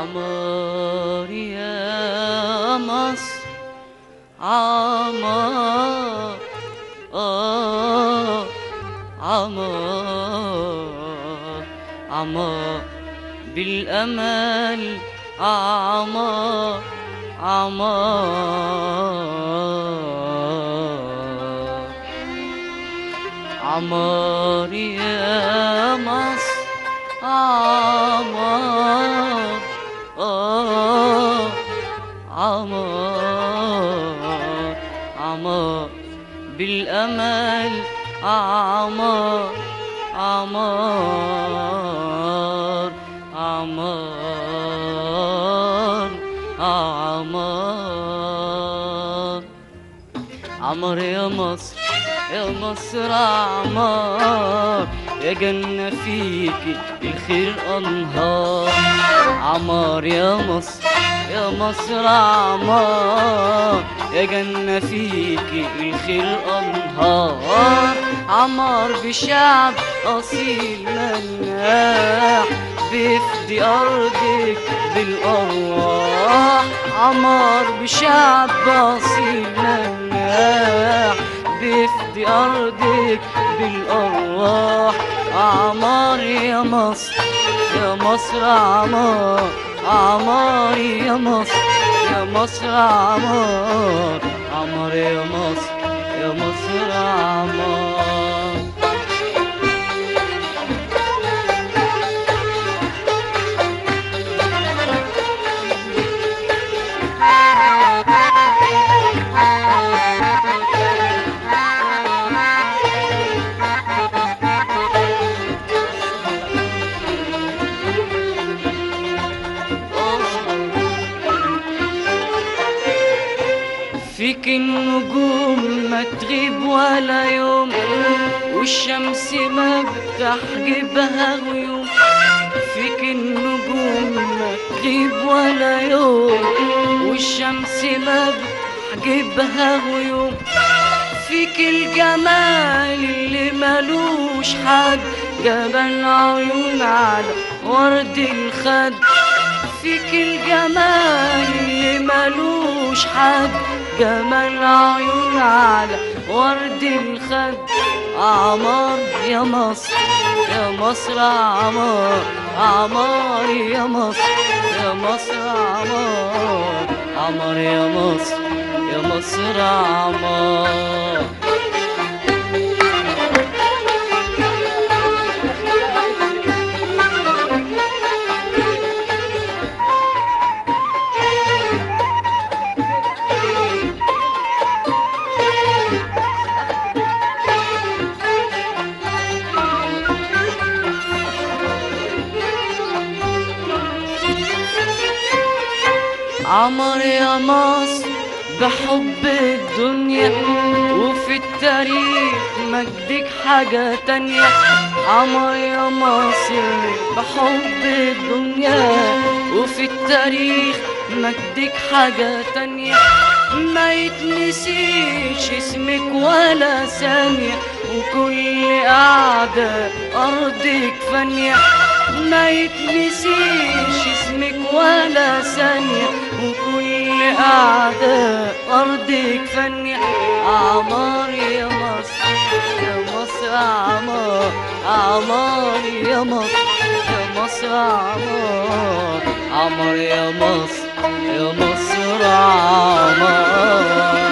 عمار يا مصر عمار آه عمار عمار بالأمل عمار عمار عمار يا مصر عمار آه عمار عمار بالأمل عمار عمار عمار عمار عمر يا مصر يا مصر عمار يا جنة فيكي الخير أنهار عمار يا مصر يا مصر عمار يا جنة فيكي الخير أنهار عمار بشعب أصيل مناح بيفدي أرضك بالأرواح عمار بشعب أصيل مناح بيفدي أرضك بالأرواح عمار يا مصر يا مصر عمار عمار يا مصر يا مصر عمار عمار يا مصر يا مصر عمار فيك النجوم ما تغيب ولا يوم والشمس ما بتحجبها غيوم فيك النجوم ما تغيب ولا يوم والشمس ما بتحجبها غيوم فيك الجمال اللي ملوش حد جبل عيون على ورد الخد فيك الجمال اللي ملوش حد جمال عيون على ورد الخد عمار يا مصر يا مصر عمار عمار يا مصر يا مصر عمار عمار يا مصر يا مصر عمار عمر يا مصر بحب الدنيا وفي التاريخ مجدك حاجة تانية عمر يا مصر بحب الدنيا وفي التاريخ مجدك حاجة تانية ما يتنسيش اسمك ولا ثانية وكل قعدة أرضك فانية ما يتنسيش اسمك ولا ثانية وكل قعدة أرضك فانية عمار يا مصر يا مصر عمار عمار يا مصر يا مصر عمار عمار يا مصر يا مصر عمار